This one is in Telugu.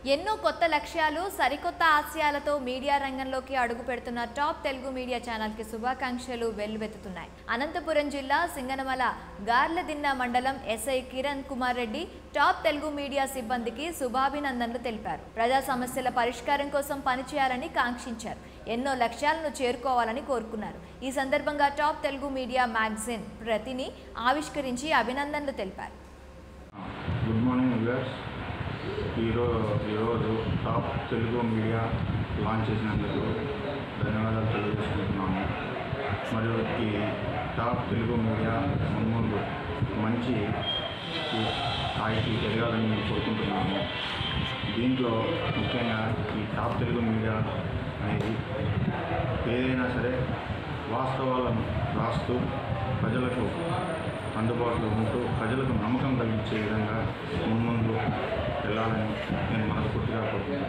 ఎన్నో కొత్త లక్ష్యాలు సరికొత్త ఆశయాలతో మీడియా రంగంలోకి అడుగు పెడుతున్న టాప్ తెలుగు మీడియా ఛానల్కి శుభాకాంక్షలు వెల్లువెత్తుతున్నాయి అనంతపురం జిల్లా సింగనమల గార్లదిన్న మండలం SI Kiran Kumar Reddy top Telugu media సిబ్బందికి శుభాభినందనలు తెలిపారు ప్రజా సమస్యల పరిష్కారం కోసం పనిచేయాలని కాంక్షించారు ఎన్నో లక్ష్యాలను చేరుకోవాలని కోరుకున్నారు ఈ సందర్భంగా టాప్ తెలుగు మీడియా మ్యాగజైన్ ప్రతిని ఆవిష్కరించి అభినందనలు తెలిపారు గుడ్ మార్నింగ్ వ్యూవర్స్ ఈరోజు ఈరోజు టాప్ తెలుగు మీడియా లాంచ్ చేసినందుకు ధన్యవాదాలు తెలియజేసుకుంటున్నాము మరియు ఈ టాప్ తెలుగు మీడియా మున్ముందు మంచి ఈ స్థాయికి ఎదగాలని మేము కోరుకుంటున్నాము దీంట్లో ముఖ్యంగా ఈ టాప్ తెలుగు మీడియా అనేది ఏదైనా సరే వాస్తవాలను రాస్తూ ప్రజలకు అందుబాటులో ఉంటూ ప్రజలకు నమ్మకం కలిగించే విధంగా మున్ముందు వెళ్ళాలని నేను మనస్ఫూర్తిగా కోరుకుంటున్నాను